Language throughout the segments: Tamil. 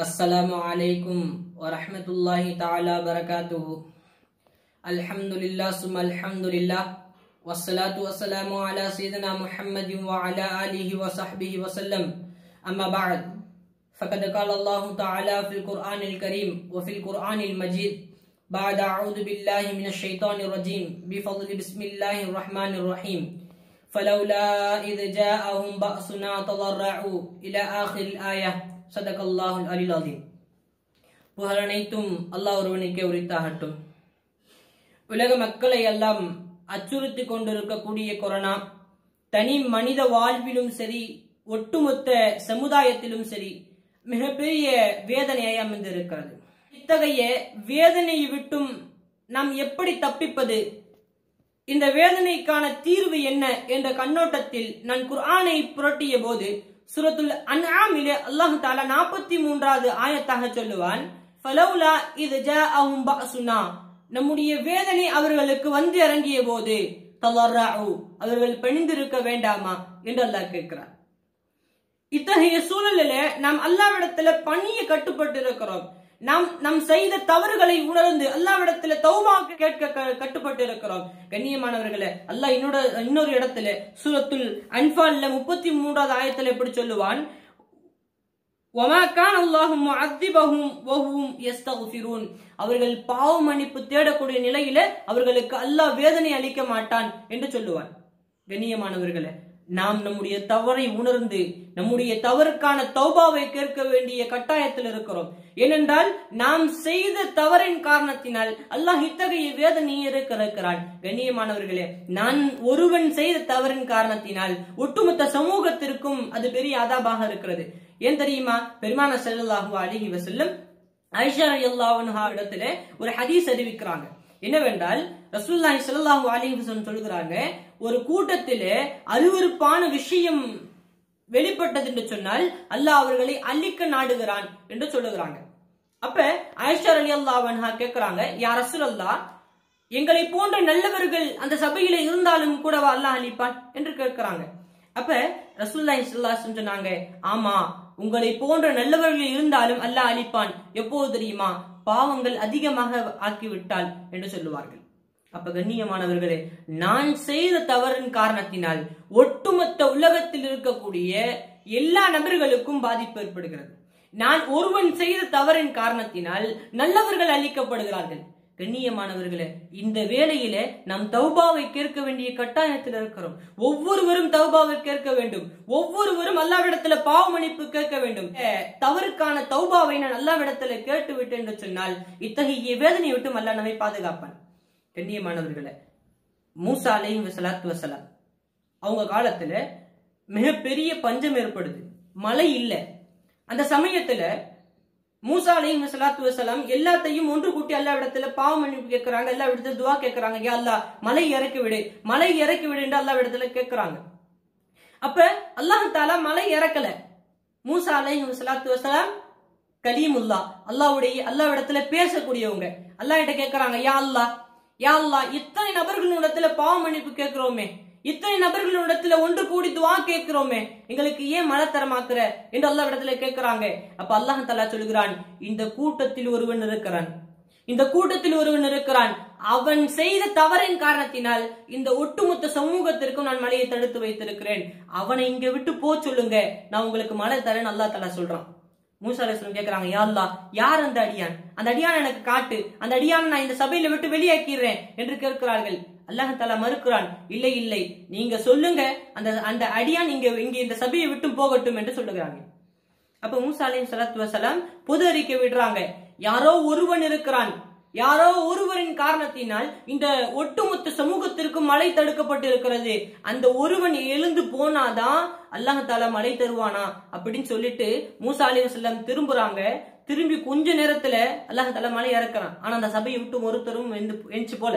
السلام عليكم ورحمة الله تعالى وبركاته الحمد لله ثم الحمد لله والصلاة والسلام على سيدنا محمد وعلى آله وصحبه وسلم أما بعد فقد قال الله تعالى في القرآن الكريم وفي القرآن المجيد بعد أعوذ بالله من الشيطان الرجيم بفضل بسم الله الرحمن الرحيم فلولا إذ جاءهم بأسنا تضرعوا إلى آخر الآية صدق الله العلي العظيم புகழனைத்தும் அல்லாஹ் ஒருவனுக்கே உரித்தாகட்டும் உலக மக்களை எல்லாம் அச்சுறுத்தி கொண்டிருக்கக்கூடிய கொரோனா தனி மனித வாழ்விலும் சரி ஒட்டுமொத்த சமுதாயத்திலும் சரி மிகப்பெரிய வேதனையை அமைந்திருக்கிறது இத்தகைய வேதனையை விட்டும் நாம் எப்படி தப்பிப்பது இந்த வேதனைக்கான தீர்வு என்ன என்ற கண்ணோட்டத்தில் நான் குர்ஆனை புரட்டிய போது சுரத்துல் அன்ஆமிலே அல்லாஹ் தாலா நாற்பத்தி மூன்றாவது ஆயத்தாக சொல்லுவான் ஃபலௌலா இது ஜாஅஹும் பஅசுனா நம்முடைய வேதனை அவர்களுக்கு வந்து இறங்கிய போது தலர்ரஉ அவர்கள் பணிந்திருக்க வேண்டாமா என்று அல்லாஹ் கேட்கிறார் இத்தகைய சூழலில நாம் அல்லாவிடத்துல பணிய கட்டுப்பட்டு இருக்கிறோம் நாம் நம் செய்த தவறுகளை உணர்ந்து அல்லாவிடத்துல தௌபா கேட்க க- கட்டுப்பட்டு இருக்கிறோம் கண்ணியமானவர்களே அல்லாஹ் இன்னொரு இன்னொரு இடத்துல சூரத்துல் அன்பால்ல முப்பத்தி மூன்றாவது ஆயத்துல எப்படி சொல்லுவான் وَمَا كَانَ اللَّهُ مُعَذِّبَهُمْ وَهُمْ يَسْتَغْفِرُونَ அவர்கள் பாவ மன்னிப்பு தேடக்கூடிய நிலையில அவர்களுக்கு அல்லாஹ் வேதனை அளிக்க மாட்டான் என்று சொல்லுவான் கண்ணியமானவர்களே நாம் நம்முடைய தவறை உணர்ந்து நம்முடைய தவறுக்கான தௌபாவை கேட்க வேண்டிய கட்டாயத்தில் இருக்கிறோம் ஏனென்றால் நாம் செய்த தவறின் காரணத்தினால் அல்லாஹ் இத்தகைய வேதனையை இருக்க இருக்கிறான் கண்ணியமானவர்களே நான் ஒருவன் செய்த தவறின் காரணத்தினால் ஒட்டுமொத்த சமூகத்திற்கும் அது பெரிய அதாபாக இருக்கிறது ஏன் தெரியுமா பெருமான செல்லல்லாஹு அலிஹி வசல்லம் ஐஷா அல்லாஹா இடத்துல ஒரு ஹதீஸ் அறிவிக்கிறாங்க என்னவென்றால் ரசூலுல்லாஹி ஸல்லல்லாஹு அலைஹி வஸல்லம் சொல்கிறாங்க ஒரு கூட்டத்திலே அருவருப்பான விஷயம் வெளிப்பட்டது என்று சொன்னால் அல்லாஹ் அவர்களை அழிக்க நாடுகிறான் என்று சொல்லுகிறாங்க அப்ப ஆயிஷா அலி அல்லாஹா கேட்கிறாங்க யார் ரசூலல்லா எங்களை போன்ற நல்லவர்கள் அந்த சபையில இருந்தாலும் கூட அல்லாஹ் அழிப்பான் என்று கேட்கிறாங்க அப்ப ரசூலுல்லாஹி ஸல்லல்லாஹு அலைஹி வஸல்லம் சொன்னாங்க ஆமா உங்களை போன்ற நல்லவர்கள் இருந்தாலும் அல்லாஹ் அழிப்பான் எப்போது தெரியுமா பாவங்கள் அதிகமாக ஆக்கிவிட்டால் என்று சொல்லுவார்கள் அப்ப கண்ணியமானவர்களே நான் செய்த தவறின் காரணத்தினால் ஒட்டுமொத்த உலகத்தில் இருக்கக்கூடிய எல்லா நபர்களுக்கும் பாதிப்பு ஏற்படுகிறது நான் ஒருவன் செய்த தவறின் காரணத்தினால் நல்லவர்கள் அழிக்கப்படுகிறார்கள் கண்ணியமானவர்களே இந்த வேளையில நாம் தௌபாவை கேட்க வேண்டிய கட்டாயத்தில் இருக்கிறோம் ஒவ்வொருவரும் தௌபாவை கேட்க வேண்டும் ஒவ்வொருவரும் அல்லாவிடத்துல பாவ மன்னிப்பு கேட்க வேண்டும் அஹ், தவறுக்கான தௌபாவை நான் அல்லாவிடத்துல கேட்டு விட்டேன் என்று சொன்னால் இத்தகைய வேதனையை விட்டு அல்லா நம்மை பாதுகாப்பான் கண்ணியமானவர்களே மூசா அலைஹி வஸலாத்து வஸலாம் அவங்க காலத்துல மிகப்பெரிய பஞ்சம் ஏற்படுது மழை இல்ல அந்த சமயத்துல மூசா அலைஹி ஸலாத்து வஸலாம் எல்லாத்தையும் ஒன்று கூட்டி எல்லா இடத்துல பாவ மன்னிப்பு கேட்கறாங்க எல்லா இடத்துல துவா கேட்கறாங்க யா அல்லாஹ் மலை இறக்கி விடு மலை இறக்கி விடு என்று எல்லா இடத்துல கேட்கறாங்க அப்ப அல்லாஹ் தாலா மலை இறக்கல மூசா அலைஹி ஸலாத்து வஸலாம் கலீமுல்லா அல்லாஹ்வுடைய அல்லாஹ் இடத்துல பேசக்கூடியவங்க அல்லாஹ் கிட்ட கேட்கறாங்க யா அல்லாஹ் யா அல்லாஹ் இத்தனை நபர்களின் இடத்துல பாவ மன்னிப்பு கேட்கிறோமே இத்தனை நபர்களின் இடத்துல ஒன்று கூடி துவா கேட்கிறோமே எங்களுக்கு ஏன் மழை தரமாக்குற என்று அல்லாஹ் இடத்துல கேட்கிறாங்க அப்ப அல்லாஹ் தலா சொல்கிறான் இந்த கூட்டத்தில் ஒருவன் இருக்கிறான் இந்த கூட்டத்தில் ஒருவன் இருக்கிறான் அவன் செய்த தவறின் காரணத்தினால் இந்த ஒட்டுமொத்த சமூகத்திற்கும் நான் மழையை தடுத்து வைத்திருக்கிறேன் அவனை இங்க விட்டு போ சொல்லுங்க நான் உங்களுக்கு மழை தரேன் அல்லாஹ் தலா சொல்றான் மூசா அலிஸ்லம் கேக்குறாங்க யா அல்லாஹ் யார் அந்த அடியான் அந்த அடியான் எனக்கு காட்டு அந்த அடியான் நான் இந்த சபையில விட்டு வெளியாக்கிறேன் என்று கேட்கிறார்கள் அல்லாஹ் தலா மறுக்கிறான் இல்லை இல்லை நீங்க சொல்லுங்க அந்த அந்த அடியான் இங்க இங்க இந்த சபையை விட்டு போகட்டும் என்று சொல்லுகிறாங்க அப்ப மூசா அலைஹி ஸலாத்து வஸலாம் பொது அறிக்கை விடுறாங்க யாரோ ஒருவன் இருக்கிறான் யாரோ ஒருவரின் காரணத்தினால் இந்த ஒட்டுமொத்த சமூகத்திற்கும் மழை தடுக்கப்பட்டு இருக்கிறது அந்த ஒருவன் எழுந்து போனாதான் அல்லாஹ் தாலா மழை தருவானா அப்படின்னு சொல்லிட்டு மூசா அலி வசல்லம் திரும்புறாங்க திரும்பி கொஞ்ச நேரத்துல அல்லாஹ் தாலா மழை இறக்குறான் ஆனா அந்த சபையை விட்டு ஒருத்தரும் எந்து எஞ்சி போல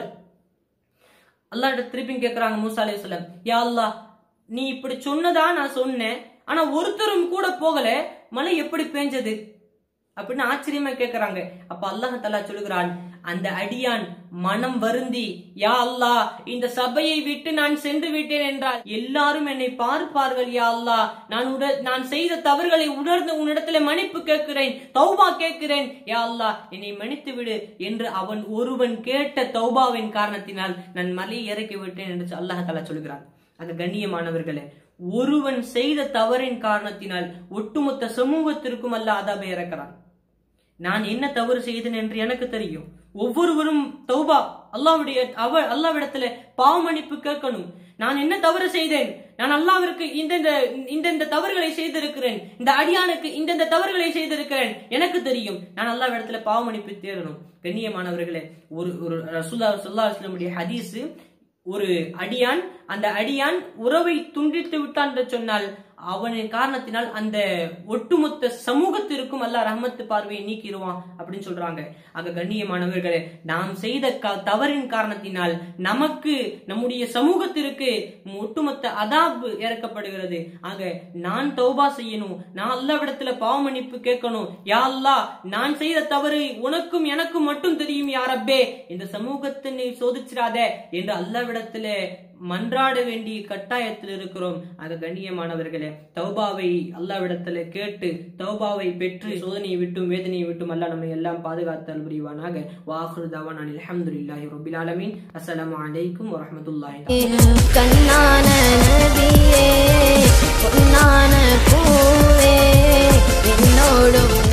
அல்லாஹ்ட்ட திருப்பி கேக்குறாங்க மூசா அலி வசல்லம் யா அல்லாஹ் நீ இப்படி சொன்னதா நான் சொன்னேன் ஆனா ஒருத்தரும் கூட போகல மழை எப்படி பேஞ்சது அப்படின்னு ஆச்சரியமா கேக்குறாங்க அப்ப அல்லாஹ் தலா சொல்லுகிறான் அந்த அடியான் மனம் வருந்தி யா அல்லாஹ் இந்த சபையை விட்டு நான் சென்று விட்டேன் என்றால் எல்லாரும் என்னை பார்ப்பார்கள் யா அல்லாஹ் நான் உட நான் செய்த தவறுகளை உணர்ந்து உன்னிடத்துல மன்னிப்பு கேட்கிறேன் தௌபா கேட்கிறேன் யா அல்லாஹ் என்னை மன்னித்து விடு என்று அவன் ஒருவன் கேட்ட தௌபாவின் காரணத்தினால் நான் மலையை இறக்கி விட்டேன் என்று அல்லாஹ் தலா சொல்கிறான் அந்த கண்ணியமானவர்களே ஒருவன் செய்த தவறின் காரணத்தினால் ஒட்டுமொத்த சமூகத்திற்கும் அல்ல அதாபை இறக்கிறான் நான் என்ன தவறு செய்தேன் என்று எனக்கு தெரியும் ஒவ்வொருவரும் தௌபா அல்லாவுடைய அவ அல்லாவிடத்துல பாவமன்னிப்பு கேட்கணும் நான் என்ன தவறு செய்தேன் நான் அல்லாவிற்கு இந்தந்த இந்தந்த தவறுகளை செய்திருக்கிறேன் இந்த அடியானுக்கு இந்தந்த தவறுகளை செய்திருக்கிறேன் எனக்கு தெரியும் நான் அல்லாவிடத்துல பாவமன்னிப்பு தேடணும் கண்ணியமானவர்களே ஒரு ஒரு ரசூல்லா சொல்லா அலுவலமுடைய ஹதீஸ் ஒரு அடியான் அந்த அடியான் உறவை துண்டித்து விட்டான் என்று சொன்னால் அவனின் காரணத்தினால் அந்த ஒட்டுமொத்த சமூகத்திற்கும் அல்ல ரஹமத்து பார்வையை நீக்கிடுவான் அப்படின்னு சொல்றாங்க ஆக கண்ணியமானவர்களே நாம் செய்த க- தவறின் காரணத்தினால் நமக்கு நம்முடைய சமூகத்திற்கு ஒட்டுமொத்த அதாபு இறக்கப்படுகிறது ஆக நான் தௌபா செய்யணும் நான் அல்லாவிடத்துல பாவ மன்னிப்பு கேட்கணும் யா அல்லாஹ் நான் செய்த தவறு உனக்கும் எனக்கும் மட்டும் தெரியும் யா ரப்பே இந்த சமூகத்தை நீ சோதிச்சிடாத என்று அல்லாவிடத்துல மன்றாட வேண்டிய கட்டாயத்தில் இருக்கிறோம் ஆக கண்ணியமானவர்களே தௌபாவை அல்லாவிடத்துல கேட்டு தௌபாவை பெற்று சோதனையை விட்டும் வேதனையை விட்டும் அல்லாஹ் நம்மை எல்லாம் பாதுகாத்தல் புரிவானாக வாஹுரு தவான் அல்ஹம்துலில்லாஹி ரபில் ஆலமீன் அஸ்ஸலாமு அலைக்கும் வரஹ்மத்துல்லாஹி கண்ணான நதியே பொன்னான பூவே என்னோடும்